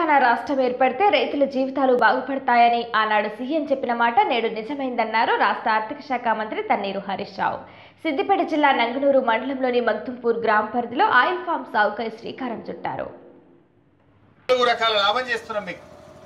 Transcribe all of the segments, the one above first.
తెలంగాణ రాష్ట్రం ఏర్పడితే రైతుల జీవితాలు బాగుపడతాయని ఆనాడు సీఎం చెప్పిన మాట నేడు నిజమైందన్నారు రాష్ట్ర ఆర్థిక శాఖ మంత్రి తన్నీరు హరీష్ రావు సిద్దిపేట జిల్లా నంగనూరు మండలంలోని మగ్దుంపూర్ గ్రామ పరిధిలో ఆయిల్ ఫామ్ సాగుకై శ్రీకారం చుట్టారు నాలుగు రకాల లాభం చేస్తున్నాం మీకు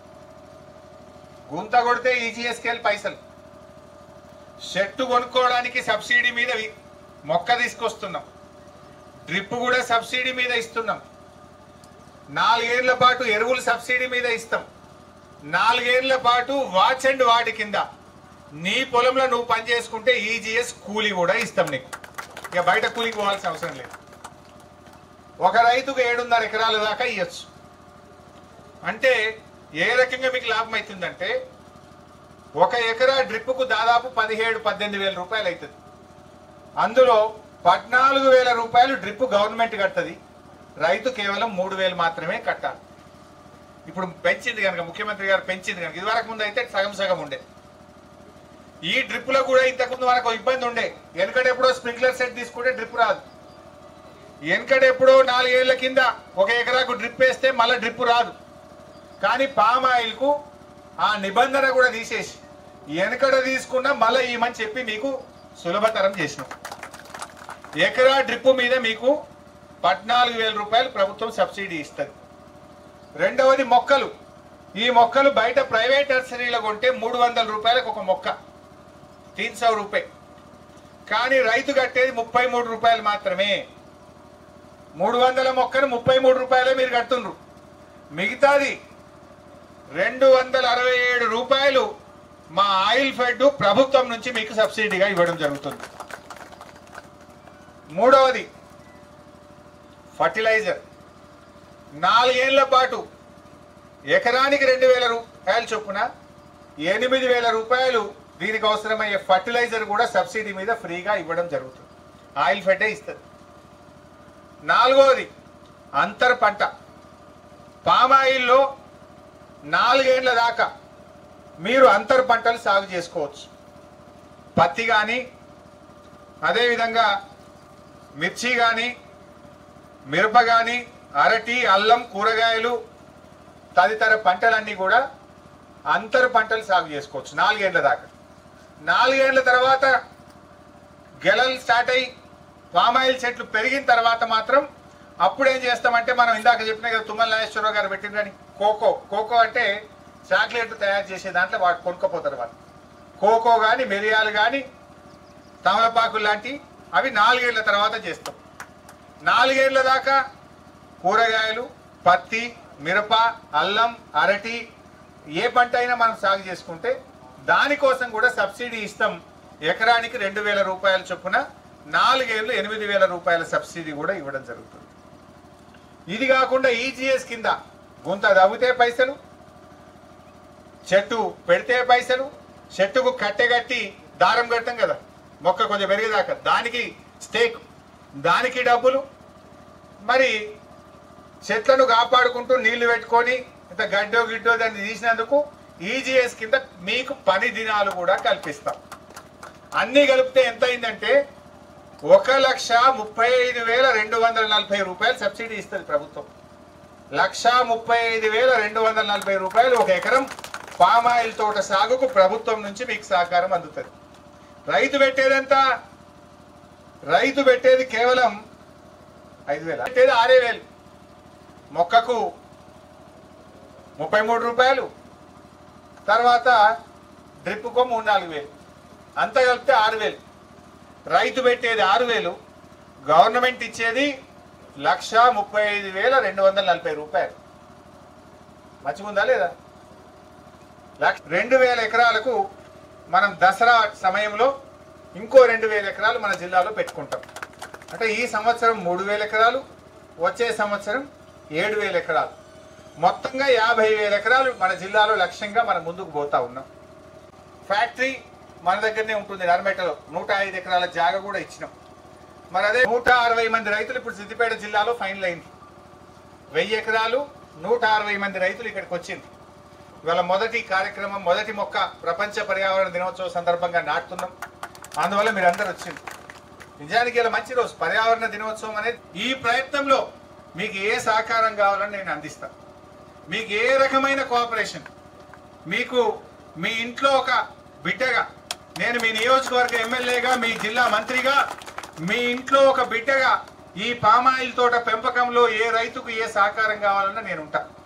గుంత కొడితే ఈజీఎస్కేల్ పైసలు షర్టు కొనుక్కోవడానికి సబ్సిడీ మీద వి- మొక్క తీసుకొస్తున్నాం డ్రిప్ కూడా సబ్సిడీ మీద ఇస్తున్నాం నాలుగేళ్ల పాటు ఎరువులు సబ్సిడీ మీద ఇస్తాం నాలుగేళ్ల పాటు వాచ్ అండ్ వాటి కింద నీ పొలంలో నువ్వు పని చేసుకుంటే ఈజీఎస్ కూలీ కూడా ఇస్తాం నీకు ఇక బయట కూలికి పోవాల్సిన అవసరం లేదు ఒక రైతుకు ఏడున్నర ఎకరాల దాకా ఇవ్వచ్చు అంటే ఏ రకంగా మీకు లాభం అవుతుందంటే ఒక ఎకరా డ్రిప్పుకు దాదాపు పదిహేడు పద్దెనిమిది వేల రూపాయలు అవుతుంది అందులో పద్నాలుగు వేల రూపాయలు డ్రిప్ గవర్నమెంట్ కడుతుంది రైతు కేవలం మూడు వేలు మాత్రమే కట్టాలి ఇప్పుడు పెంచింది కనుక ముఖ్యమంత్రి గారు పెంచింది కనుక ఇదివరకు ముందు అయితే సగం సగం ఉండే ఈ డ్రిప్పులో కూడా ఇంతకుముందు మనకు ఒక ఇబ్బంది ఉండే వెనకట ఎప్పుడో స్ప్రింక్లర్ సెట్ తీసుకుంటే డ్రిప్ రాదు వెనకట ఎప్పుడో నాలుగేళ్ల కింద ఒక ఎకరాకు డ్రిప్ వేస్తే మళ్ళీ డ్రిప్ రాదు కానీ పామ్ ఆయిల్కు ఆ నిబంధన కూడా తీసేసి వెనకడ తీసుకున్నా మళ్ళీ ఇవ్వమని చెప్పి మీకు సులభతరం చేసినాం ఎకరా డ్రిప్ మీద మీకు పద్నాలుగు వేల రూపాయలు ప్రభుత్వం సబ్సిడీ ఇస్తుంది రెండవది మొక్కలు ఈ మొక్కలు బయట ప్రైవేట్ నర్సరీలో కొంటే మూడు వందల రూపాయలకు ఒక మొక్క తీన్ సౌ రూపాయి కానీ రైతు కట్టేది ముప్పై మూడు రూపాయలు మాత్రమే మూడు వందల మొక్కను ముప్పై మూడు రూపాయలే మీరు కడుతుండ్రు మిగతాది రెండు వందల అరవై ఏడు రూపాయలు మా ఆయిల్ ఫెడ్ ప్రభుత్వం నుంచి మీకు సబ్సిడీగా ఇవ్వడం జరుగుతుంది మూడవది ఫర్టిలైజర్ నాలుగేళ్ల పాటు ఎకరానికి రెండు వేల రూపాయలు చొప్పున ఎనిమిది వేల రూపాయలు దీనికి అవసరమయ్యే ఫర్టిలైజర్ కూడా సబ్సిడీ మీద ఫ్రీగా ఇవ్వడం జరుగుతుంది ఆయిల్ ఫెడ్డే ఇస్తుంది నాలుగవది అంతర్ పంట పామాయిల్లో నాలుగేళ్ల దాకా మీరు అంతర్ పంటలు సాగు చేసుకోవచ్చు పత్తి కానీ అదేవిధంగా మిర్చి కానీ మిరప కానీ అరటి అల్లం కూరగాయలు తదితర పంటలన్నీ కూడా అంతర్ పంటలు సాగు చేసుకోవచ్చు నాలుగేళ్ల దాకా నాలుగేళ్ల తర్వాత గెలలు స్టార్ట్ అయ్యి పామాయిల్ చెట్లు పెరిగిన తర్వాత మాత్రం అప్పుడు ఏం చేస్తామంటే మనం ఇందాక చెప్పిన కదా తుమ్మల నాగేశ్వరరావు గారు పెట్టిందని కోకో కోకో అంటే చాక్లెట్ తయారు చేసే దాంట్లో వాడు కొనుక్కపోతారు వాళ్ళు కోకో కానీ మిరియాలు కానీ తమలపాకులు లాంటి అవి నాలుగేళ్ల తర్వాత చేస్తాం నాలుగేళ్ల దాకా కూరగాయలు పత్తి మిరప అల్లం అరటి ఏ పంట అయినా మనం సాగు చేసుకుంటే దానికోసం కూడా సబ్సిడీ ఇస్తాం ఎకరానికి రెండు వేల రూపాయల చొప్పున నాలుగేళ్ళు ఎనిమిది వేల రూపాయల సబ్సిడీ కూడా ఇవ్వడం జరుగుతుంది ఇది కాకుండా ఈజీఎస్ కింద గుంత దవ్వితే పైసలు చెట్టు పెడితే పైసలు చెట్టుకు కట్టె కట్టి దారం కడతాం కదా మొక్క కొంచెం పెరిగేదాకా దానికి స్టేక్ దానికి డబ్బులు మరి చెట్లను కాపాడుకుంటూ నీళ్లు పెట్టుకొని ఇంత గడ్డో గిడ్డో దాన్ని తీసినందుకు ఈజీఎస్ కింద మీకు పని దినాలు కూడా కల్పిస్తాం అన్నీ కలిపితే ఎంత అయిందంటే ఒక లక్ష ముప్పై ఐదు వేల రెండు వందల నలభై రూపాయలు సబ్సిడీ ఇస్తుంది ప్రభుత్వం లక్ష ముప్పై ఐదు వేల రెండు వందల నలభై రూపాయలు ఒక ఎకరం పామాయిల్ తోట సాగుకు ప్రభుత్వం నుంచి మీకు సహకారం అందుతుంది రైతు పెట్టేదంతా రైతు పెట్టేది కేవలం ఐదు వేలు పెట్టేది ఆరే వేలు మొక్కకు ముప్పై మూడు రూపాయలు తర్వాత డ్రిప్కో మూడు నాలుగు వేలు అంతా కలిపితే ఆరు వేలు రైతు పెట్టేది ఆరు వేలు గవర్నమెంట్ ఇచ్చేది లక్ష ముప్పై ఐదు వేల రెండు వందల నలభై రూపాయలు మంచిగుందా లేదా లక్ష రెండు వేల ఎకరాలకు మనం దసరా సమయంలో ఇంకో రెండు వేల ఎకరాలు మన జిల్లాలో పెట్టుకుంటాం అంటే ఈ సంవత్సరం మూడు వేల ఎకరాలు వచ్చే సంవత్సరం ఏడు వేల ఎకరాలు మొత్తంగా యాభై వేల ఎకరాలు మన జిల్లాలో లక్ష్యంగా మనం ముందుకు పోతా ఉన్నాం ఫ్యాక్టరీ మన దగ్గరనే ఉంటుంది నర్మేటలో నూట ఐదు ఎకరాల జాగ కూడా ఇచ్చినాం మరి అదే నూట అరవై మంది రైతులు ఇప్పుడు సిద్దిపేట జిల్లాలో ఫైనల్ అయింది వెయ్యి ఎకరాలు నూట అరవై మంది రైతులు ఇక్కడికి వచ్చింది ఇవాళ మొదటి కార్యక్రమం మొదటి మొక్క ప్రపంచ పర్యావరణ దినోత్సవ సందర్భంగా నాటుతున్నాం అందువల్ల మీరు అందరు వచ్చింది నిజానికి ఇలా మంచి రోజు పర్యావరణ దినోత్సవం అనేది ఈ ప్రయత్నంలో మీకు ఏ సహకారం కావాలని నేను అందిస్తాను మీకు ఏ రకమైన కోఆపరేషన్ మీకు మీ ఇంట్లో ఒక బిడ్డగా నేను మీ నియోజకవర్గ ఎమ్మెల్యేగా మీ జిల్లా మంత్రిగా మీ ఇంట్లో ఒక బిడ్డగా ఈ పామాయిల్ తోట పెంపకంలో ఏ రైతుకు ఏ సహకారం కావాలన్నా నేను ఉంటా